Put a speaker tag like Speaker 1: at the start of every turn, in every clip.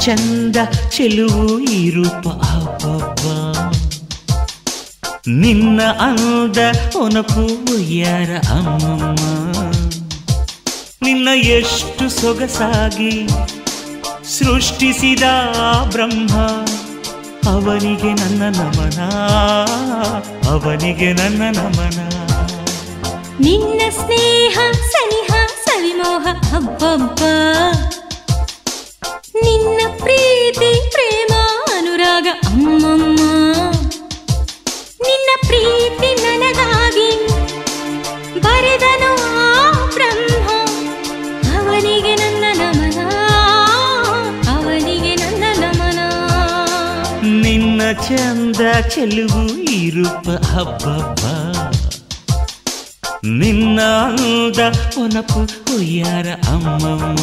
Speaker 1: ಚಂದ ಚೆಲುವು ಈ ರೂಪ ಅಬ್ಬಬ್ಬ ನಿನ್ನ ಅಂದ ಒನಪು ಯಾರ ಅಮ್ಮಮ್ಮ ನಿನ್ನ ಎಷ್ಟು ಸೊಗಸಾಗಿ ಸೃಷ್ಟಿಸಿದ ಬ್ರಹ್ಮ ಅವನಿಗೆ ನನ್ನ ನಮನ ಅವನಿಗೆ ನನ್ನ ನಮನ
Speaker 2: ನಿನ್ನ ಸ್ನೇಹ ಸನಿಹ ಸವಿಮೋಹ ಹಬ್ಬಬ್ಬ ನಿನ್ನ ಪ್ರೀತಿ ಪ್ರೇಮ ಅನುರಾಗ ಅಮ್ಮಮ್ಮ ನಿನ್ನ ಪ್ರೀತಿ ನನಗಾಗಿ ಬರೆದನು ಆ ಬ್ರಹ್ಮ ಅವನಿಗೆ ನನ್ನ ನಮನ ಅವನಿಗೆ ನನ್ನ ನಮನ
Speaker 1: ನಿನ್ನ ಚಂದ ಚೆಲುವು ಈ ರೂಪ ಹಬ್ಬಬ್ಬ ನಿನ್ನ ಅಂದ ಒನಪು ಯಾರ ಅಮ್ಮಮ್ಮ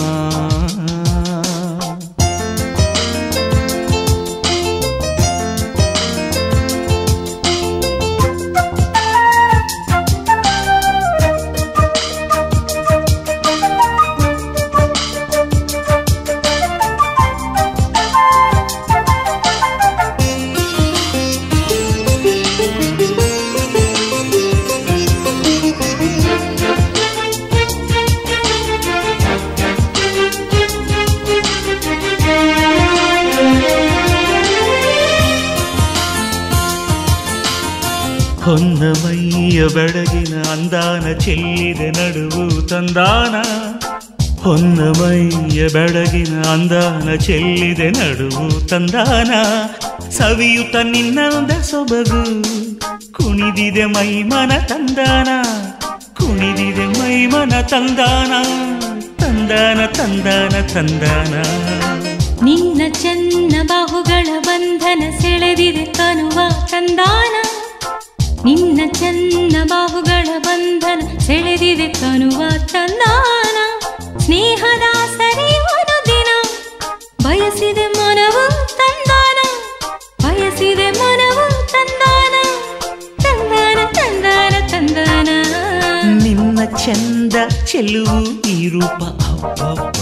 Speaker 1: ಹೊನ್ನಮಯ್ಯ ಬೆಳಗಿನ ಅಂದಾನ ಚೆಲ್ಲಿದೆ ನಡುವು ತಂದಾನ ಹೊನ್ನಮಯ್ಯ ಬೆಳಗಿನ ಅಂದಾನ ಚೆಲ್ಲಿದೆ ನಡುವು ತಂದಾನ ಸವಿಯುತ ನಿನ್ನಂದ ಸೊಬಗು ಕುಣಿದಿದೆ ಮೈಮನ ತಂದಾನ ಕುಣಿದಿದೆ ಮೈಮನ ತಂದಾನ ತಂದಾನ ತಂದಾನ ತಂದಾನ
Speaker 2: ನಿನ್ನ ಚನ್ನ ಬಾಹುಗಳ ಬಂಧನ ಸೆಳೆದಿದೆ ತನುವ ತಂದಾನ ನಿನ್ನ ಚನ್ನ ಬಾಹುಗಳ ಬಂಧನ ಸೆಳೆದಿದೆ ತನುವ ತಂದಾನ ಸ್ನೇಹದ ಸರಿಯವನು ದಿನ ಬಯಸಿದೆ ಮನವು ತಂದಾನ ಬಯಸಿದೆ ಮನವು ತಂದಾನ ತಂದಾನ ತಂದಾನ ತಂದಾನ
Speaker 1: ನಿನ್ನ ಚಂದ ಚೆಲುವು ಈ ರೂಪ ಅಬ್ಬಬ್ಬ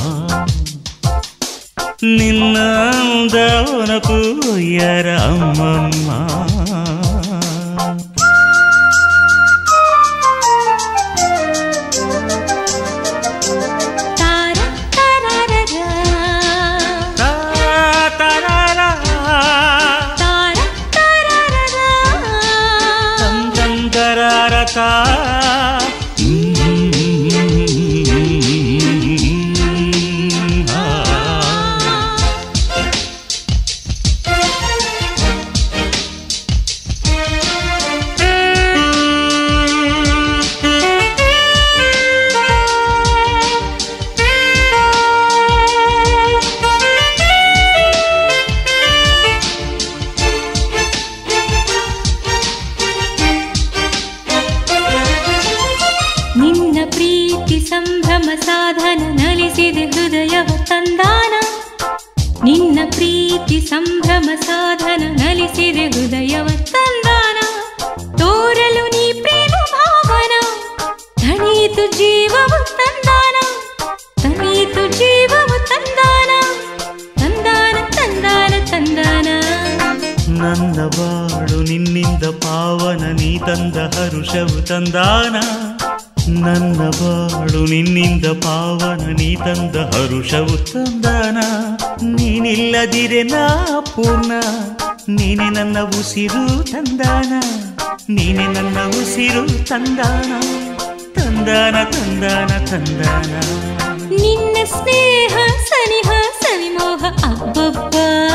Speaker 1: ನಿನ್ನ ಅಂದ ಒನಪು ಯಾರ ಅಮ್ಮಮ್ಮ
Speaker 2: ತಾರ ತಾರಾರರ.
Speaker 1: ತಾ ತರಾರ,
Speaker 2: ತಾರ ತಾರಾರರ.
Speaker 1: ತಂ ತಂ ತರಾರ ತಾ. ಆ.
Speaker 2: ನಿನ್ನ ಪ್ರೀತಿ ಸಂಭ್ರಮ ಸಾಧನ ನಲಿಸಿದೆ ಹೃದಯವ ತಂದಾನ ನಿನ್ನ ಪ್ರೀತಿ ಸಂಭ್ರಮ ಸಾಧನ ನಲಿಸಿದೆ ಹೃದಯವ ತಂದಾನ ತೋರಲು ನೀ ಪ್ರೇಮ ಭಾವನ ತಣಿಯಿತು ಜೀವವು ತಂದಾನ ತಣಿಯಿತು ಜೀವವು ತಂದಾನ ತಂದಾನ ತಂದಾನ ತಂದಾನ
Speaker 1: ನನ್ನ ಬಾಳು ನಿನ್ನಿಂದ ಪಾವನ ನೀ ತಂದ ಹರುಷವು ತಂದಾನ ನನ್ನ ಬಾಳು ನಿನ್ನಿಂದ ಪಾವನ ನೀ ತಂದ ಹರುಷವು ತಂದಾನ ನೀನಿಲ್ಲದಿರೆ ನಾ ಪೂರ್ಣ ನೀನೆ ನನ್ನ ಉಸಿರು ತಂದಾನ ನೀನೆ ನನ್ನ ಉಸಿರು ತಂದಾನ ತಂದಾನ ತಂದಾನ ತಂದಾನ
Speaker 2: ನಿನ್ನ ಸ್ನೇಹ ಸನಿಹ ಸವಿಮೋಹ ಅಬ್ಬಬ್ಬ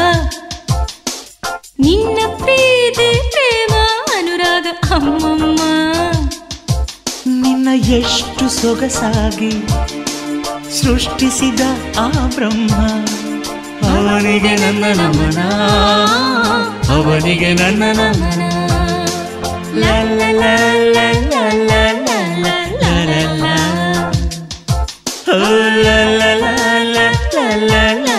Speaker 2: ನಿನ್ನ ಪ್ರೀತಿ ಪ್ರೇಮ ಅನುರಾಗ ಅಮ್ಮಮ್ಮ
Speaker 1: ನಿನ್ನ ಎಷ್ಟು ಸೊಗಸಾಗಿ ಸೃಷ್ಟಿಸಿದ ಆ ಬ್ರಹ್ಮ ಅವನಿಗೆ ನನ್ನ ನಮನ ಅವನಿಗೆ ನನ್ನ ನಮನ ಲ ಲ ಲ ಲ ಲ ಲ ಲ ಲ ಲ ಲ ಲ. ಓ ಲ ಲ ಲ ಲ ಲ ಲ ಲ